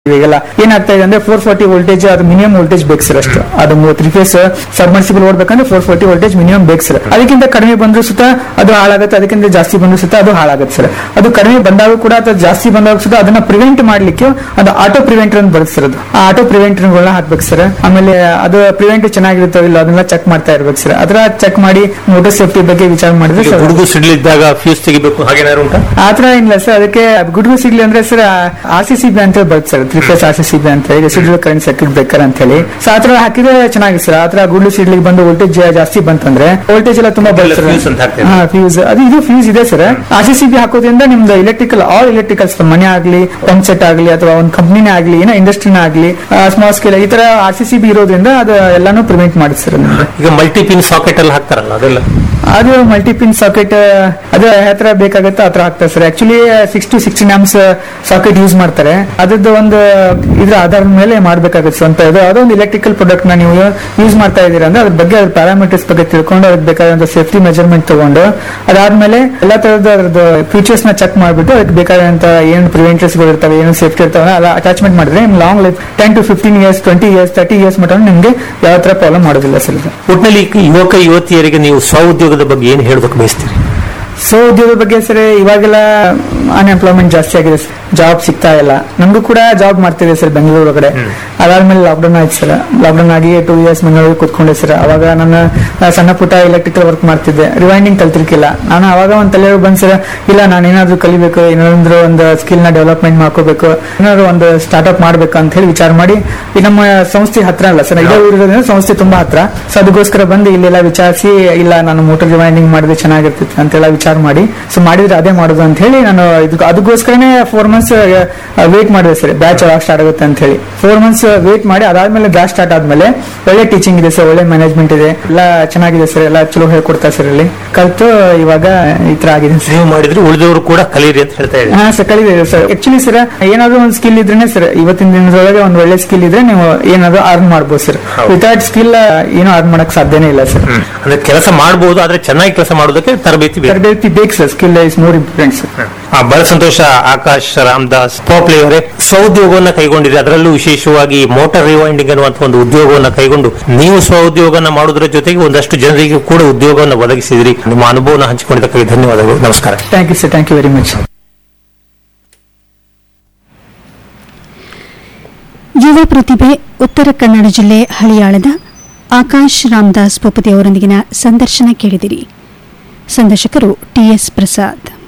ಈಗೆಲ್ಲ ಏನಾಗ್ತಾ ಇದೆ ಅಂದ್ರೆ ಫೋರ್ ಫಾರ್ಟಿ ವೋಲ್ಟೇಜ್ ಅದು ಮಿನಿಮಮ್ ವೋಲ್ಟೇಜ್ ಬೇಕು ಸರ್ ಅಷ್ಟು ಅದು ತ್ರೀ ಫೇಸ್ ಸಬ್ಮರ್ಸಿಬಲ್ ಓಡ್ಬೇಕಂದ್ರೆ ಫೋರ್ ಫಾರ್ಟಿ ವೋಲ್ಟೇಜ್ ಮಿನಿಮಮ್ ಬೇಕು ಸರ್ ಅದಕ್ಕಿಂತ ಕಡಿಮೆ ಬಂದ್ರು ಸುತ್ತ ಅದು ಹಾಳಾಗುತ್ತೆ ಅದಕ್ಕಿಂತ ಜಾಸ್ತಿ ಬಂದ್ರು ಸುತ್ತ ಅದು ಹಾಳಾಗುತ್ತೆ ಸರ್ ಅದು ಕಡಿಮೆ ಬಂದಾಗ ಕೂಡ ಅಥವಾ ಜಾಸ್ತಿ ಬಂದಾಗ ಸುತ್ತ ಅದನ್ನ ಪ್ರಿವೆಂಟ್ ಮಾಡ್ಲಿಕ್ಕೆ ಅದು ಆಟೋ ಪ್ರಿವೆಂಟರ್ ಅಂತ ಬರುತ್ತೆ ಸರ್ ಅದು ಆ ಆಟೋ ಪ್ರಿವೆಂಟರ್ಗಳನ್ನ ಹಾಕ್ಬೇಕು ಸರ್ ಆಮೇಲೆ ಅದು ಪ್ರಿವೆಂಟ್ ಚೆನ್ನಾಗಿರುತ್ತೋ ಇಲ್ಲ ಅದನ್ನ ಚೆಕ್ ಮಾಡ್ತಾ ಇರ್ಬೇಕು ಸರ್ ಅದರ ಚೆಕ್ ಮಾಡಿ ಮೋಟರ್ ಸೇಫ್ಟಿ ಬಗ್ಗೆ ವಿಚಾರ ಮಾಡಿದ್ರೆ ಸರ್ ಹುಡುಗು ಸಿಡ್ಲಿದ್ದಾಗ ಫ್ಯೂಸ್ ತೆಗಿಬೇಕು ಹಾಗೇನಾದ್ರು ಉಂಟಾ ಆತರ ಏನಿಲ್ಲ ಸರ್ ಅದಕ್ಕೆ ಗುಡ್ಗು ಸಿಗ್ಲಿ ಅಂದ್ರೆ sir R C C B ಅಂತ ಬರುತ್ತೆ sir three phase R C C B ಅಂತ ಹೇಳಿ ರೆಸಿಡ್ಯೂಲ್ ಕರೆಂಟ್ ಸರ್ಕ್ಯೂಟ್ ಬ್ರೇಕರ್ ಅಂತ ಹೇಳಿ ಸೊ ಆತರ ಹಾಕಿದ್ರೆ ಚೆನ್ನಾಗಿದೆ ಸರ್ ಆತರ ಗುಡ್ಲು ಸಿಡ್ಲಿಗೆ ಬಂದು ವೋಲ್ಟೇಜ್ ಜಾಸ್ತಿ ಬಂತಂದ್ರೆ ವೋಲ್ಟೇಜ್ ಎಲ್ಲ ತುಂಬಾ ಅದೆಲ್ಲ ಬರುತ್ತೆ fuse ಅಂತ ಹಾಕ್ತೀರಾ? ಹಾ ಫ್ಯೂಸ್ ಅದು ಇದು ಫ್ಯೂಸ್ ಇದೆ sir R C C B ಹಾಕೋದ್ರಿಂದ ನಿಮ್ದು ಎಲೆಕ್ಟ್ರಿಕಲ್ ಆಲ್ ಎಲೆಕ್ಟ್ರಿಕಲ್ಸ್ ಮನೆ ಆಗ್ಲಿ ಪಂಪ್ ಸೆಟ್ ಆಗ್ಲಿ ಅಥವಾ ಒಂದು ಕಂಪ್ನಿನೇ ಆಗ್ಲಿ ಏನೋ ಇಂಡಸ್ಟ್ರಿನೇ ಆಗ್ಲಿ ಸ್ಮಾಲ್ ಸ್ಕೇಲ್ ಈ ತರ ಆರ್ ಸಿ ಸಿ ಬಿ ಇರೋದ್ರಿಂದ ಅದು ಎಲ್ಲಾನು ಪ್ರಿವೆಂಟ್ ಮಾಡುತ್ತೆ ಸರ್ ನಿಮ್ಗೆ ಈಗ ಮಲ್ಟಿ ಪಿನ್ ಸಾಕೆಟ್ ಎಲ್ಲ ಹಾಕ್ತಾರಲ್ಲ ಅದೆಲ್ಲ ಅದು ಮಲ್ಟಿಪಿನ್ ಸಾಕೆಟ್ ಅದು ಹತ್ರ ಬೇಕಾಗುತ್ತೆ ಹತ್ರ ಹಾಕ್ತಾರೆ sir actually six to sixteen amps socket use ಮಾಡ್ತಾರೆ ಅದ್ರದ್ದು ಒಂದು ಇದ್ರ ಆಧಾರದ ಮೇಲೆ ಮಾಡ್ಬೇಕಾಗುತ್ತೆ ಸ್ವಂತ ಇದು ಅದೋ ಒಂದು ಎಲೆಕ್ಟ್ರಿಕಲ್ ಪ್ರಾಡಕ್ಟ್ ನ ನೀವು ಯೂಸ್ ಮಾಡ್ತಾ ಇದ್ದೀರಾ ಅಂದ್ರೆ ಅದ್ರ ಬಗ್ಗೆ ಅದ್ರ ಪ್ಯಾರಾಮೀಟರ್ಸ್ ಬಗ್ಗೆ ತಿಳ್ಕೊಂಡು ಅದಕ್ಕೆ ಬೇಕಾದಂತ ಸೇಫ್ಟಿ ಮೆಜರ್ಮೆಂಟ್ ತಗೊಂಡು ಅದಾದ್ಮೇಲೆ ಎಲ್ಲಾ ತರದ ಅದ್ರದ್ದು ಫೀಚರ್ಸ್ ನ ಚೆಕ್ ಮಾಡ್ಬಿಟ್ಟು ಅದಕ್ಕೆ ಬೇಕಾದಂತ ಏನು ಪ್ರಿವೆಂಟರ್ಸ್ ಗಳು ಇರ್ತವೆ ಏನು ಸೇಫ್ಟಿ ಇರ್ತಾವೆ ಅಲ್ಲ ಅಟ್ಯಾಚ್ಮೆಂಟ್ ಮಾಡಿದ್ರೆ ನಿಮ್ long life ten to fifteen years twenty years thirty years ಮಟ್ಟ ನಿಮ್ಗೆ ಯಾವ ತರ ಪ್ರಾಬ್ಲಮ್ ಮಾಡೋದಿಲ್ಲ ಸರ್ ಇದು ಒಟ್ಟಿನಲ್ಲಿ ಯುವಕ ಯುವತಿಯರಿಗೆ ನೀವು ಸ್ವಉದ್ಯೋಗದ ಬಗ್ಗೆ ಏನು ಹೇಳಬೇಕು ಬಯಸ್ತೀರಿ ಸೊ ಉದ್ಯೋಗದ ಬಗ್ಗೆ ಸರ್ ಇವಾಗೆಲ್ಲ ಅನ್ಎಂಪ್ಲಾಯ್ಮೆಂಟ್ ಜಾಸ್ತಿ ಆಗಿದೆ ಸರ್ ಜಾಬ್ ಸಿಗ್ತಾ ಇಲ್ಲ ನಮಗೂ ಕೂಡ ಜಾಬ್ ಮಾಡ್ತಿದೆ ಸರ್ ಬೆಂಗಳೂರು ಒಳಗಡೆ ಅದಾದ್ಮೇಲೆ ಲಾಕ್ಡೌನ್ ಆಯ್ತು ಸರ್ ಲಾಕ್ಡೌನ್ ಆಗಿ ಟೂ ಇಯರ್ಸ್ ಬೆಂಗಳೂರಿಗೆ ಕೂತ್ಕೊಂಡೆ ಸರ್ ಅವಾಗ ನನ್ನ ಆ, ಸಣ್ಣ ಪುಟ್ಟ ಎಲೆಕ್ಟ್ರಿಕಲ್ ವರ್ಕ್ ಮಾಡ್ತಿದ್ದೆ ರಿವೈಂಡಿಂಗ್ ಕಲ್ತಿರ್ಕಿಲ್ಲ ನಾನು ಅವಾಗ ಒಂದು ತಲೆ ಬಂದ್ ಸರ್ ಇಲ್ಲ ನಾನು ಏನಾದ್ರು ಕಲಿಬೇಕು ಏನಾದ್ರು ಒಂದು ಸ್ಕಿಲ್ ನ ಡೆವಲಪ್ಮೆಂಟ್ ಮಾಡ್ಕೋಬೇಕು ಏನಾದ್ರು ಒಂದು ಸ್ಟಾರ್ಟ್ಅಪ್ ಮಾಡ್ಬೇಕು ಅಂತ ಹೇಳಿ ವಿಚಾರ ಮಾಡಿ ಈ ನಮ್ಮ ಸಂಸ್ಥೆ ಹತ್ರ ಅಲ್ಲ ಸರ್ ಇದೇ ಊರಿರೋದ್ರಿಂದ ಸಂಸ್ಥೆ ತುಂಬಾ ಹತ್ರ ಸೊ ಅದಕ್ಕೋಸ್ಕರ ಬಂದು ಇಲ್ಲೆಲ್ಲ ವಿಚಾರಿಸಿ ಇಲ್ಲ ನಾನು ಮೋಟರ್ ರಿವೈಂಡಿಂಗ್ ಮಾಡಿದ್ರೆ ಚೆನ್ನಾಗಿರ್ತಿತ್ತು ಅಂತೆಲ್ಲ ವಿಚಾರ ಮಾಡಿ ಸೊ ಮಾಡಿದ್ರೆ ಅದೇ ಮಾಡೋದು ಅಂತ ಹೇಳಿ ನಾನು ಇದಕ್ಕೆ ಅದಕ್ಕೋಸ್ಕರನೇ ಫೋರ್ ಮಂತ್ಸ್ ವೇಟ್ ಮಾಡಿದೆ ಸರ್ ಬ್ಯಾಚ್ ಯಾವಾಗ ಸ್ಟಾರ್ಟ್ ಆಗುತ್ತೆ ಅಂತ ಹೇಳಿ ಫೋರ್ ಮಂತ್ಸ್ ವೇಟ್ ಮಾಡಿ ಅದಾದ್ಮೇಲೆ ಬ್ಯಾಚ್ ಸ್ಟಾರ್ಟ್ ಆದ್ಮೇಲೆ ಒಳ್ಳೆ ಟೀಚಿಂಗ್ ಇದೆ ಸರ್ ಒಳ್ಳೆ ಮ್ಯಾನೇಜ್ಮೆಂಟ್ ಇದೆ ಎಲ್ಲ ಚೆನ್ನಾಗಿದೆ ಸರ್ ಎಲ್ಲ ಚಲೋ ಹೇಳ್ಕೊಡ್ತಾರೆ ಸರ್ ಇಲ್ಲಿ ಕಲ್ತು ಇವಾಗ ಈ ತರ ಆಗಿದೆ ಸರ್ ನೀವು ಮಾಡಿದ್ರೆ ಉಳಿದವರು ಕೂಡ ಕಲೀರಿ ಅಂತ ಹೇಳ್ತಾ ಇದ್ದೀರಿ ಹಾ ಸರ್ ಕಲಿದೆ ಸರ್ ಆಕ್ಚುಲಿ ಸರ್ ಏನಾದ್ರು ಒಂದು ಸ್ಕಿಲ್ ಇದ್ರೇನೆ ಸರ್ ಇವತ್ತಿನ ದಿನದೊಳಗೆ ಒಂದು ಒಳ್ಳೆ ಸ್ಕಿಲ್ ಇದ್ರೆ ನೀವು ಏನಾದ್ರು ಅರ್ನ್ ಮಾಡ್ಬೋದು ಸರ್ ಹೌದು. ವಿತೌಟ್ ಸ್ಕಿಲ್ ಏನೋ ಅರ್ನ್ ಮಾಡಕ್ ಸಾಧ್ಯನೇ ಇಲ್ಲ ಸರ್ ಅಂದ್ರೆ ಕೆಲಸ ಮಾಡಬಹುದು ಆದ್ರೆ ಚೆನ್ನಾಗಿ ಕೆಲಸ ಮಾಡೋದಕ್ಕೆ ತರಬೇತಿ ಬೇಕು ತರಬೇತಿ ಬೇಕು sir skill is more important sir ಆ, ಬಹಳ ಸಂತೋಷ ಆಕಾಶ್ ರಾಮದಾಸ್ ಪೋಪ್ಲೆ ಅವರೇ ಸ್ವಉದ್ಯೋಗವನ್ನ ಕೈಗೊಂಡಿದೆ ಅದರಲ್ಲೂ ವಿಶೇಷವಾಗಿ ಮೋಟಾರ್ ರಿವೈಂಡಿಂಗ್ ಅನ್ನುವಂಥ ಒಂದು ಉದ್ಯೋಗವನ್ನ ಕೈಗೊಂಡು ನೀವು ಸ್ವಉದ್ಯೋಗನ ಮಾಡೋದ್ರ ಜೊತೆಗೆ ಒಂದಷ್ಟು ಜನರಿಗೆ ಕೂಡ ಉದ್ಯೋಗವನ್ನು ಒದಗಿಸಿದ್ರಿ ನಿಮ್ಮ ಅನುಭವನ ಹಂಚಿಕೊಂಡಿದ್ದಕ್ಕಾಗಿ ಧನ್ಯವಾದಗಳು ನಮಸ್ಕಾರ thank you sir thank you very much ಯುವ ಪ್ರತಿಭೆ ಉತ್ತರ ಕನ್ನಡ ಜಿಲ್ಲೆ ಹಳಿಯಾಳದ ಆಕಾಶ್ ರಾಮದಾಸ್ ಭೂಪತಿ ಅವರೊಂದಿಗಿನ ಸಂದರ್ಶನ ಕೇಳಿದಿರಿ ಸಂದರ್ಶಕರು ಟಿಎಸ್ ಪ್ರಸಾದ್